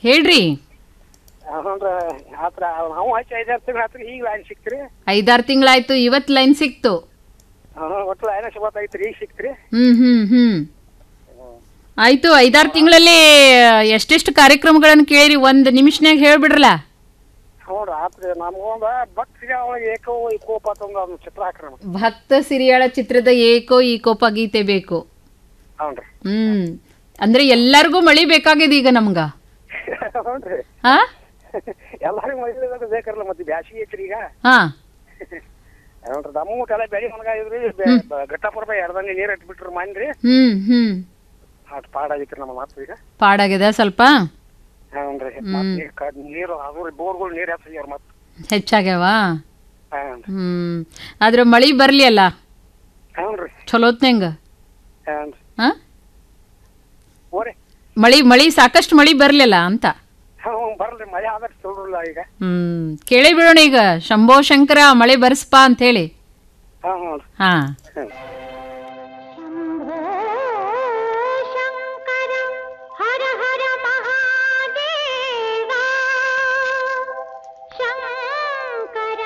ಹೇಳ್ರಿ ಹ್ಞೂನ್ರಿ ಆತ್ರ ನಾವು ಹಚ್ಚಿ ಐದಾರು ತಿಂಗಳು ಹತ್ರ ಈಗ ಲೈನ್ ಸಿಕ್ತ್ರಿ ಐದಾರು ತಿಂಗಳಾಯ್ತು ಇವತ್ತು ಲೈನ್ ಸಿಕ್ತು ಹ್ಞೂ ಒಟ್ಟು ಲೈನ್ ಸಿಗೋತೈತ್ರಿ ಈಗ ಸಿಕ್ತ್ರಿ ಹ್ಮ್ ಹ್ಮ್ ಹ್ಮ್ ಆಯ್ತು ಐದಾರು ತಿಂಗಳಲ್ಲಿ ಎಷ್ಟೆಷ್ಟು ಕಾರ್ಯಕ್ರಮಗಳನ್ನು ಕೇಳಿರಿ ಒಂದು ನಿಮಿಷನ್ಯಾಗ ಹೇಳ್ಬಿಡ್ರಲ್ಲ ಹ್ಞೂ ಆತ್ರಿ ನಮ್ಗೊಂದು ಭಕ್ತಿಗೆ ಒಳಗೆ ಏಕೋ ಕೋಪ ತಂದು ಅದನ್ನ ಚಿತ್ರ ಹಾಕ್ರಿ ನಮ್ಗೆ ಭಕ್ತ ಸಿರಿಯಾಳ ಚಿತ್ರದ ಏಕೋ ಈಕೋಪ ಗೀತೆ ಬೇಕು ಹ್ಞೂ ರೀ ಹ್ಮ್ ಅಂದ್ರೆ ಎಲ್ಲರಿಗೂ ಮಳಿ ಬೇಕಾಗಿದೆ ಈಗ ನಮ್ಗ ಹ್ಞೂ ರೀ ಹಾ ಎಲ್ಲರಿಗೂ ಮೈಲಿಗೆ ಬೇಕಲ್ಲ ಮತ್ತೆ ಬ್ಯಾಸಿಗೆ ಐತ್ರಿ ಈಗ ಹಾ ಹ್ಞೂ ರೀ ನಮ್ಮ ಊಟ ಎಲ್ಲ ಬೆಳೆ ಒಣಗಾಗಿದ್ರಿ ಘಟ್ಟಪುರ ಎರಡನೇ ನೀರು ಇಟ್ಬಿಟ್ರಿ ಮನ್ರಿ ಹ್ಮ್ ಹ್ಮ್ ಅಷ್ಟು ಪಾಡಾಗಿತ್ರಿ ನಮ್ಮ ಮಾತು ಈಗ ಪಾಡಾಗಿದೆ ಸ್ವಲ್ಪ ಹ್ಞೂ ರೀ ಮತ್ತೆ ನೀರು ಅದು ಬೋರ್ಗಳು ನೀರು ಹೆಚ್ಚಾಗ್ಯಾರ ಮತ್ತೆ ಹೆಚ್ಚಾಗ್ಯಾವ ಹ್ಞೂ ಹ್ಮ್ ಆದ್ರೆ ಮಳಿ ಬರ್ಲಿ ಅಲ್ಲ ಹ್ಞೂ ರೀ ಚಲೋತ್ನಂಗ ಹ್ಞೂ ರೀ ಹಾ ಓರಿ ಮಳಿ ಮಳಿ ಸಾಕಷ್ಟು ಮಳಿ ಬರ್ಲಿಲ್ಲ ಅಂತ ಹ್ಞೂ ಬರಲ್ರಿ ಮಳೆ ಆದ್ರೆ ಸುಳ್ರಲ್ಲ ಈಗ ಹ್ಮ್ ಕೇಳಿ ಬಿಡೋಣ ಈಗ ಶಂಭೋ ಶಂಕರ ಮಳೆ ಬರ್ಸ್ಪಾ ಅಂತ ಹೇಳಿ ಹಾಂ ಹ್ಞೂ ರೀ ಹಾ ಹ್ಞೂ